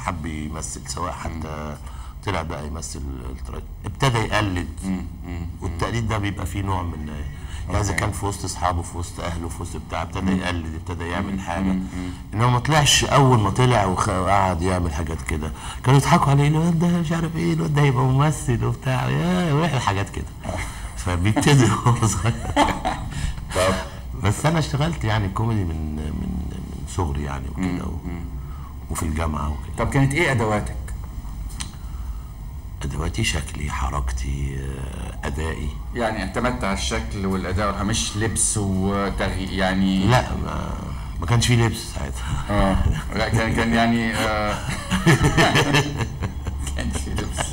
حب يمثل سواء حتى طلع بقى يمثل التراك ابتدى يقلد والتقليد ده بيبقى فيه نوع من يعني اذا أوكي. كان في وسط اصحابه في وسط اهله في وسط بتاع ابتدى يقلد ابتدى يعمل حاجه انما ما طلعش اول ما طلع وخ- وقعد يعمل حاجات كده كانوا يضحكوا عليه الواد ده مش عارف ايه الواد ده هيبقى ممثل وبتاع يا ويعمل حاجات كده فبيبتدي وهو صغير طب بس انا اشتغلت يعني كوميدي من من من صغري يعني وكده و... وفي الجامعه وكده طب كانت ايه ادواتك؟ ادواتي شكلي حركتي آه، ادائي يعني اعتمدت على الشكل والاداء والح- مش لبس وتغيير يعني لا ما ما كانش فيه لبس ساعتها اه لا كان كان يعني آه كان في لبس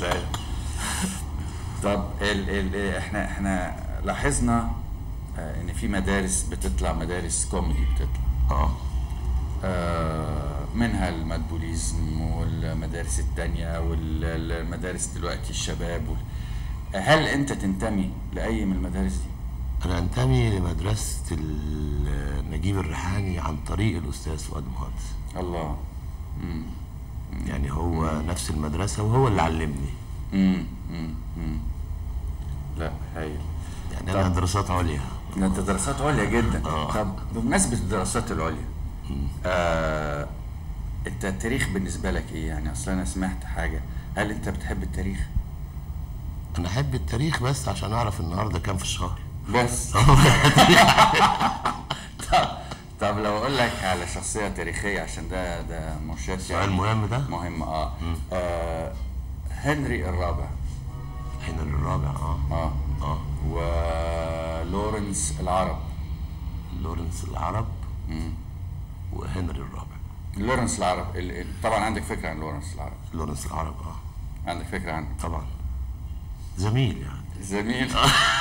طب ال ال احنا احنا لاحظنا آه ان في مدارس بتطلع مدارس كوميدي بتطلع اه آه منها المدبوليزم والمدارس التانية والمدارس دلوقتي الشباب وال... هل انت تنتمي لاي من المدارس دي؟ انا انتمي لمدرسه ال- نجيب الريحاني عن طريق الاستاذ فؤاد مهندس الله يعني هو نفس المدرسه وهو اللي علمني امم امم امم لا هايل يعني انا طب. دراسات عليا ده انت دراسات عليا جدا آه. طب بمناسبه الدراسات العليا آه انت التاريخ بالنسبه لك ايه يعني اصل انا سمعت حاجه هل انت بتحب التاريخ انا احب التاريخ بس عشان اعرف النهارده كام في الشهر بس طب طب لو اقول لك على شخصيه تاريخيه عشان ده ده مرشد سؤال مهم ده مهم اه, آه هنري الرابع هنا الرابع اه اه اه ولورنس العرب لورنس العرب وهنري الرابع لورنس العرب ال- ال- طبعا عندك فكره عن لورنس العرب لورنس العرب اه عندك فكره عنه طبعا زميل يعني زميل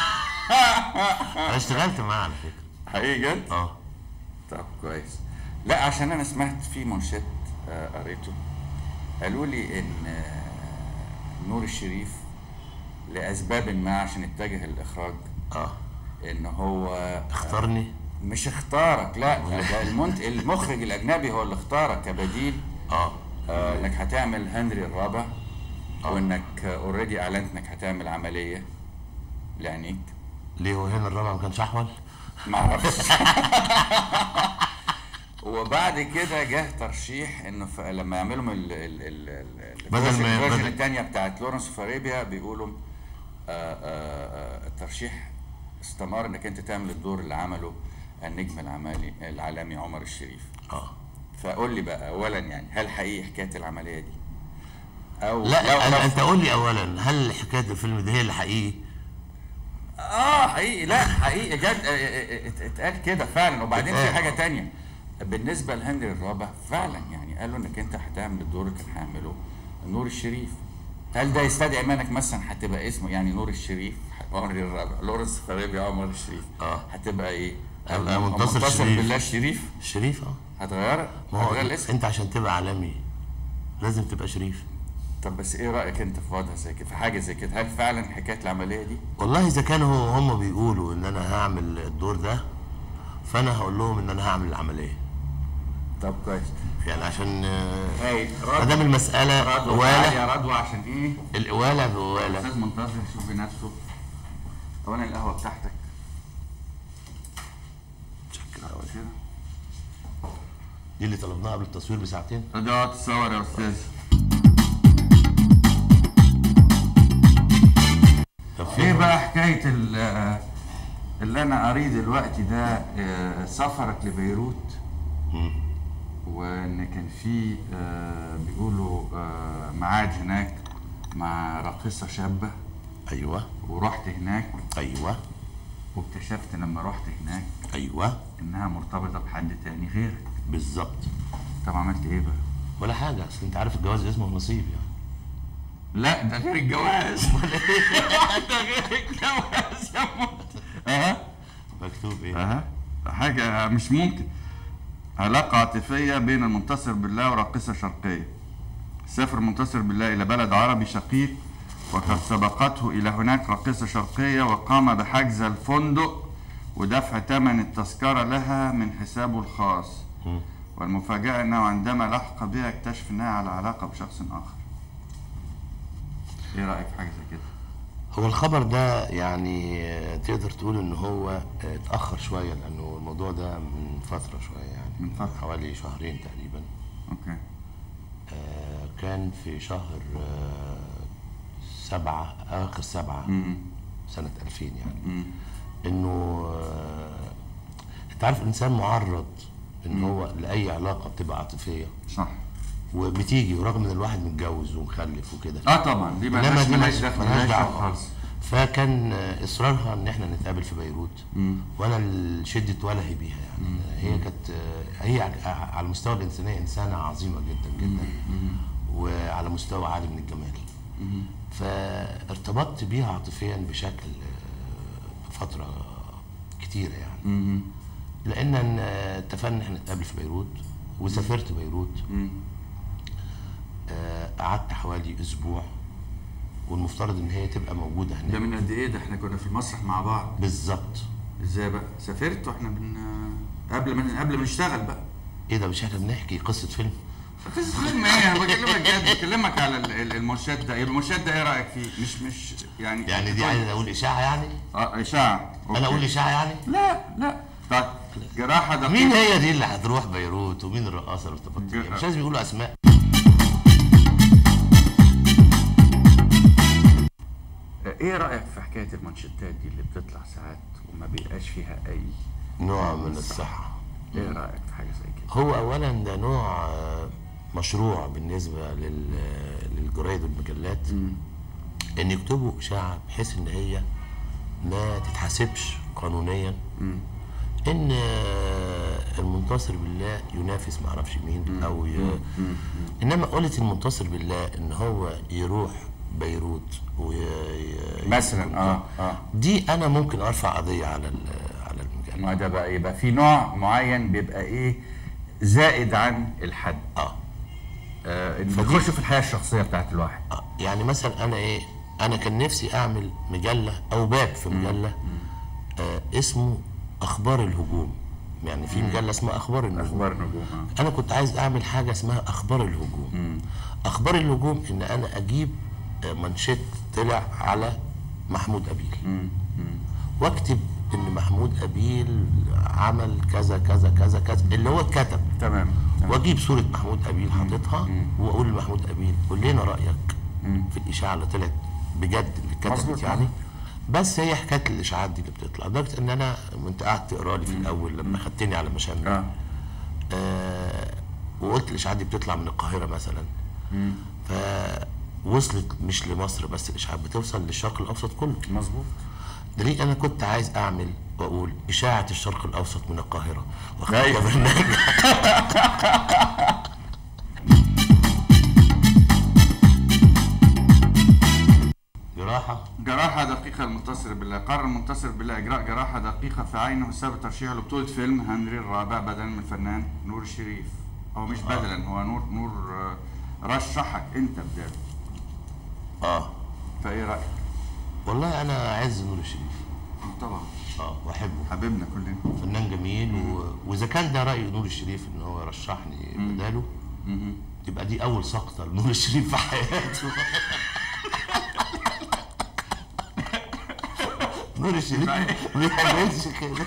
انا اشتغلت معاه على فكره حقيقي جد اه طب كويس لا عشان انا سمعت في منشد آه، قريته قالوا لي ان آه، نور الشريف لاسباب ما عشان اتجه للاخراج اه ان هو اختارني مش اختارك لا ده المنت... المخرج الاجنبي هو اللي اختارك كبديل اه آه انك هتعمل هنري الرابع وانك اوريدي اعلنت انك هتعمل عمليه لعينيك ليه هو هنا الرابع ما كانش احول ما اعرفش وبعد كده جه ترشيح انه ف... لما يعملوا ال ال ال ال بدل ما- الفيرجن بدل- الثانيه بتاعت لورنس فاريبيا بيقولوا آه، آه، آه، الترشيح استمر انك انت تعمل الدور اللي عمله النجم العمالي العالمي عمر الشريف اه فقول لي بقى اولا يعني هل حقيقي حكايه العمليه دي او لا لو- أنا لو- انت قول لي اولا هل حكايه الفيلم ده هي اللي حقيقي اه حقيقي لا حقيقي جد اه، اه، اه، اتقال كده فعلا وبعدين في اتقال. حاجه تانية بالنسبه لهنري الرابع فعلا يعني قالوا انك انت هتعمل الدور اللي كان هيعمله نور الشريف هل ده يستدعي منك مثلا هتبقى اسمه يعني نور الشريف هنري الرابع لورنس فاريبي عمر الشريف اه. هتبقى ايه؟ هبقى منتصر شريف. بالله الشريف شريف اه هتغير ما هو هتغير الاسم انت عشان تبقى عالمي لازم تبقى شريف طب بس ايه رايك انت في وضع زي كده في حاجه زي كده هل فعلا حكايه العمليه دي والله اذا كانوا هم بيقولوا ان انا هعمل الدور ده فانا هقول لهم ان انا هعمل العمليه طب كويس يعني عشان آه، هاي ما دام المساله رضوى تعالي قواله يا رضوى عشان ايه القواله بقواله استاذ منتصر شوف بنفسه اولا القهوه بتاعتك شكرا أول كده دي اللي طلبناها قبل التصوير بساعتين ادوات الصور يا استاذ طب في ايه بقى حكايه ال- اللي انا قريه دلوقتي ده آه، سفرك لبيروت وان كان في آه، بيقولوا آه، ميعاد هناك مع راقصه شابه ايوه ورحت هناك ايوه واكتشفت لما رحت هناك ايوه انها مرتبطه بحد تاني غيرك بالظبط طب عملت ايه بقى؟ ولا حاجه اصل انت عارف الجواز اسمه نصيب يعني لا ده غير الجواز ده غير الجواز يا موت اها مكتوب ايه اها حاجه مش ممكن علاقة عاطفية بين المنتصر بالله وراقصة شرقية سافر منتصر بالله إلى بلد عربي شقيق وقد سبقته إلى هناك راقصة شرقية وقام بحجز الفندق ودفع ثمن التذكرة لها من حسابه الخاص والمفاجأة أنه عندما لحق بها اكتشف أنها على علاقة بشخص آخر إيه رأيك في حاجة زي كده؟ هو الخبر ده يعني آه، تقدر تقول ان هو آه، اتاخر شويه لانه الموضوع ده من فتره شويه يعني من فترة. حوالي شهرين تقريبا أوكي آه، كان في شهر آه، سبعة آخر سبعة مم. سنة 2000 يعني مم. إنه آه، أنت عارف الإنسان معرض إن هو لأي علاقة بتبقى عاطفية صح وبتيجي ورغم إن الواحد متجوز ومخلف وكده اه طبعا دي إنما مالهاش دي مالهاش مش- دخل ملهاش مالهاش دعوة دخل خالص فكان آه، إصرارها إن إحنا نتقابل في بيروت وأنا ال- شدة ولهي بيها يعني هي كانت آه، هي ع- على المستوى الإنساني إنسانة عظيمة جدا جدا وعلى مستوى عالي من الجمال فارتبطت بيها عاطفيا بشكل آه، فترة كتيرة يعني مم. لأن آه، اتفقنا إن احنا نتقابل في بيروت وسافرت بيروت مم. آه، قعدت حوالي أسبوع والمفترض إن هي تبقى موجودة ده هناك من قد ايه ده احنا كنا في المسرح مع بعض بالظبط ازاي بقى سافرت واحنا بن قبل ما قبل ما نشتغل بقى إيه ده مش احنا بنحكي قصة فيلم قصة فيلم ايه انا بكلمك جد بكلمك على ال- ال- المرشد ده المرشد ده ايه رايك فيه مش مش يعني يعني دي عايز أقول إشاعة يعني اه اشاعه أوكي. أنا أقول إشاعة يعني لا لا طيب جراحه دقيقه مين هي دي اللي هتروح بيروت ومين الرقاصة اللي ارتبطت بيها ج- مش لازم يقولوا أسماء ايه رايك في حكايه المانشيتات دي اللي بتطلع ساعات وما بيبقاش فيها اي نوع من الصحة ايه رايك في حاجه زي كده هو اولا ده نوع آه، مشروع بالنسبه لل- للجرايد والمجلات ان يكتبوا اشاعه بحيث ان هي ما تتحاسبش قانونيا ان آه، المنتصر بالله ينافس ما اعرفش مين او ي... انما قلت المنتصر بالله ان هو يروح بيروت وي... ي- مثلا اه اه دي انا ممكن ارفع قضيه على ال- على المجله ما ده بقى يبقى في نوع معين بيبقى ايه زائد عن الحد اه آه بيخش في الحياه الشخصيه بتاعت الواحد آه، يعني مثلا انا ايه انا كان نفسي اعمل مجله او باب في مجله آه اسمه اخبار الهجوم يعني في مجله اسمها اخبار النجوم اخبار نجوم آه. انا كنت عايز اعمل حاجه اسمها اخبار الهجوم اخبار الهجوم ان انا اجيب آه، منشط طلع على محمود ابيل واكتب ان محمود ابيل عمل كذا كذا كذا كذا اللي هو اتكتب تمام تمام. واجيب صوره محمود ابيل حاططها واقول لمحمود ابيل قول لنا رايك في الاشاعه اللي طلعت بجد اللي مظبوط. اتكتبت يعني بس هي حكايه الاشاعات دي اللي بتطلع لدرجه ان انا وانت قاعد تقرا لي في الاول لما خدتني على مشامي اه آه وقلت الاشاعات دي بتطلع من القاهره مثلا فوصلت مش لمصر بس الاشاعات بتوصل للشرق الاوسط كله مظبوط دليل انا كنت عايز اعمل واقول اشاعه الشرق الاوسط من القاهره واخد أيوة. برنامج جراحه جراحة دقيقة المنتصر بالله قرر المنتصر بالله إجراء جراحة دقيقة في عينه بسبب ترشيحه لبطولة فيلم هنري الرابع بدلا من الفنان نور الشريف هو مش بدلا هو نور نور آه، رشحك أنت بداله اه فإيه رأيك؟ والله انا اعز نور الشريف طبعا اه واحبه حبيبنا كلنا فنان جميل و... واذا كان ده راي نور الشريف ان هو يرشحني بداله يبقى دي اول سقطه لنور الشريف في حياته نور الشريف ما بيعملش كده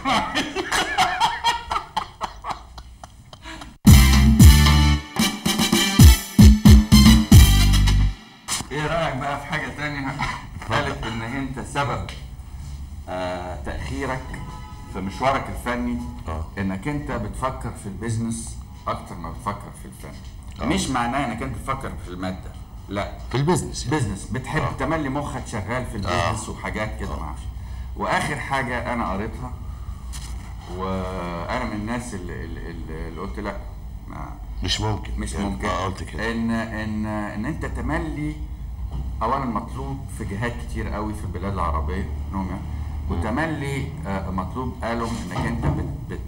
إيه رأيك بقى في حاجة تانية قالت إن أنت سبب آه تأخيرك في مشوارك الفني آه. إنك أنت بتفكر في البيزنس أكتر ما بتفكر في الفن مش معناه إنك أنت بتفكر في المادة لا في البيزنس يعني. بيزنس بتحب آه. تملي مخك شغال في البيزنس وحاجات كده معرفش واخر حاجه انا قريتها وانا من الناس اللي, اللي, اللي قلت لا ما مش ممكن مش يعني ممكن اه قلت كده ان ان ان انت تملي اولا مطلوب في جهات كتير قوي في البلاد العربيه انهم يعني وتملي آه، مطلوب قالوا انك انت بت, بت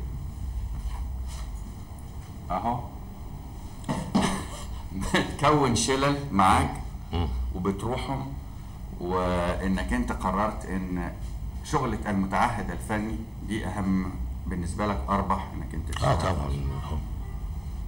اهو بتكون شلل معاك وبتروحهم وانك انت قررت ان شغلك المتعهد الفني دي اهم بالنسبه لك اربح انك انت اه تشتغل. طبعا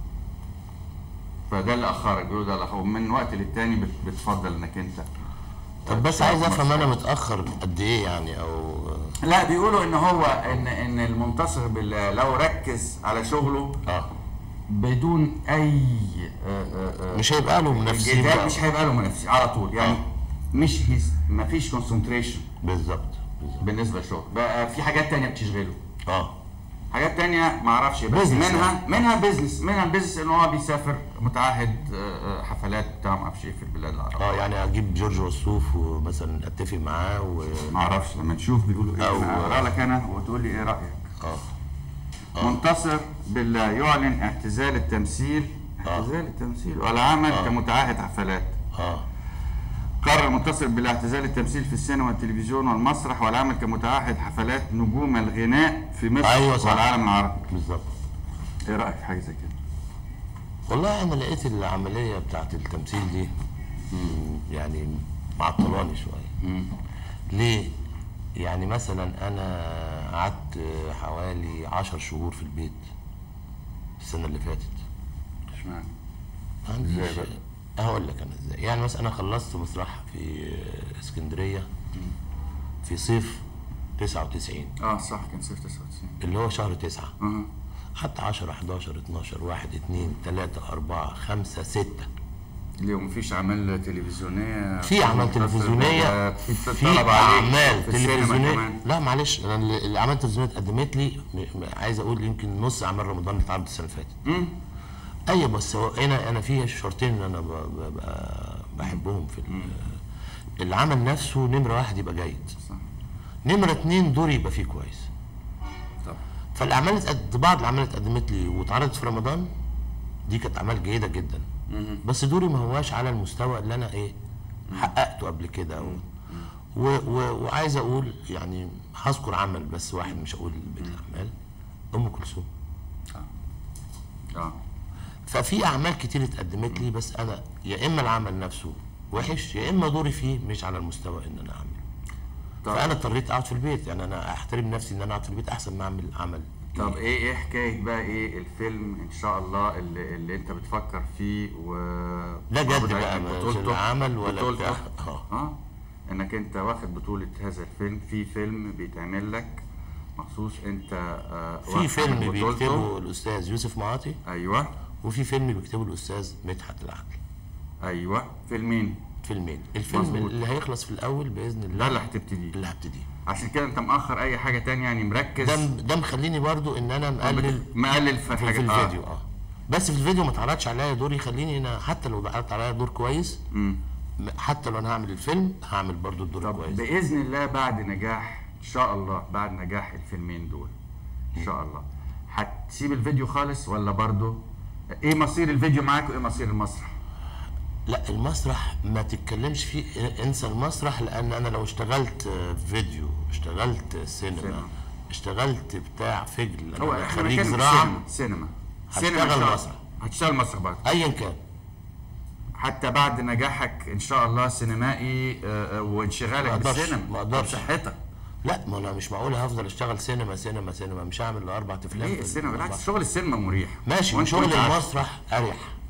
فده اللي اخرك بيقولوا ده اللي اخرك من وقت للتاني بت- بتفضل انك انت طب بس تشتغل عايز في افهم مصر. انا متاخر قد ايه يعني او لا بيقولوا ان هو ان ان المنتصر بالله لو ركز على شغله اه بدون اي آه، آه، آه، مش هيبقى له منافسين جدال بقى. مش هيبقى له منافسين على طول يعني آه. مش هيز ما فيش كونسنتريشن بالظبط بالظبط بالنسبه للشغل بقى في حاجات تانية بتشغله اه حاجات تانية ما اعرفش بس بيزنس منها يعني. منها بيزنس منها البيزنس ان هو بيسافر متعهد آه، آه، حفلات بتاع ما اعرفش ايه في البلاد العربيه اه يعني اجيب جورج وسوف ومثلا اتفق معاه و ما اعرفش لما نشوف بيقولوا ايه أو- انا اقرا لك انا وتقول لي ايه رايك اه منتصر بالله يعلن اعتزال التمثيل اعتزال التمثيل والعمل كمتعهد حفلات اه قرر منتصر بالله اعتزال التمثيل في السينما والتلفزيون والمسرح والعمل كمتعهد حفلات نجوم الغناء في مصر أيوة صح. والعالم العربي بالظبط ايه رايك في حاجه زي كده والله انا لقيت العمليه بتاعت التمثيل دي مم، يعني معطلاني شويه ليه يعني مثلا انا قعدت حوالي عشر شهور في البيت السنه اللي فاتت اشمعنى ما عنديش إزاي بقى؟ هقول لك انا ازاي يعني مثلا انا خلصت مسرح في اسكندريه في صيف 99 اه صح كان صيف 99 اللي هو شهر 9 اه حتى 10 11 12 1 2 3 4 5 6 اليوم مفيش اعمال تلفزيونيه في اعمال منتصر تلفزيونيه بالله، في طلب عليك اعمال في السينما تلفزيونيه كمان. لا معلش انا ال- الاعمال التلفزيونيه اتقدمت لي م- م- عايز اقول يمكن نص اعمال رمضان اللي اتعرضت السنه اللي فاتت مم. ايوه بس هو انا انا في شرطين انا ب- ب- ب- بحبهم في ال- العمل نفسه نمره واحد يبقى جيد صح نمره اتنين دوري يبقى فيه كويس طب فالاعمال اللي اتقد- بعض الاعمال اللي اتقدمت لي واتعرضت في رمضان دي كانت اعمال جيده جدا مم. بس دوري ما هواش على المستوى اللي انا ايه حققته قبل كده و... و... و... وعايز اقول يعني هذكر عمل بس واحد مش هقول بيت الاعمال ام كلثوم اه ففي اعمال كتير اتقدمت لي بس انا يا اما العمل نفسه وحش يا اما دوري فيه مش على المستوى ان انا اعمل طب فانا اضطريت اقعد في البيت يعني انا احترم نفسي ان انا اقعد في البيت احسن ما اعمل عمل طب ايه ايه حكايه بقى ايه الفيلم ان شاء الله اللي, اللي انت بتفكر فيه و ده جد واخد بقى، عليك مش بطولته العمل ولا بطولته. بتاع. اه. اه انك انت واخد بطوله هذا الفيلم في فيلم بيتعمل لك مخصوص انت آه في واخد فيلم بطولته. بيكتبه الاستاذ يوسف معاطي ايوه وفي فيلم بيكتبه الاستاذ مدحت العدل ايوه فيلمين فيلمين الفيلم مظبوط. اللي هيخلص في الاول باذن الله ده اللي هتبتدي اللي هبتدي عشان كده انت مأخر اي حاجه تانية يعني مركز ده ده مخليني برضو ان انا مقلل مقلل في في, حاجه في الفيديو اه بس في الفيديو ما اتعرضش عليا دور يخليني انا حتى لو اتعرض عليا دور كويس مم. م- حتى لو انا هعمل الفيلم هعمل برضو الدور طب كويس باذن الله بعد نجاح ان شاء الله بعد نجاح الفيلمين دول ان شاء الله هتسيب الفيديو خالص ولا برضو ايه مصير الفيديو معاك وايه مصير المسرح لا المسرح ما تتكلمش فيه انسى المسرح لان انا لو اشتغلت آه، فيديو اشتغلت سينما سينما. اشتغلت بتاع فجل هو انا احنا خريج بنتكلم زراعه سينما سينما هشتغل سينما إن شاء الله. مسرح. هتشتغل مسرح برضه ايا كان حتى بعد نجاحك ان شاء الله سينمائي آه، آه، وانشغالك ما أقدرش، بالسينما ما أقدرش. صحتك لا ما انا مش معقول هفضل اشتغل سينما سينما سينما مش هعمل اربع افلام ليه في السينما الأربع. بالعكس شغل السينما مريح ماشي وأنت وشغل قلت عارف. المسرح اريح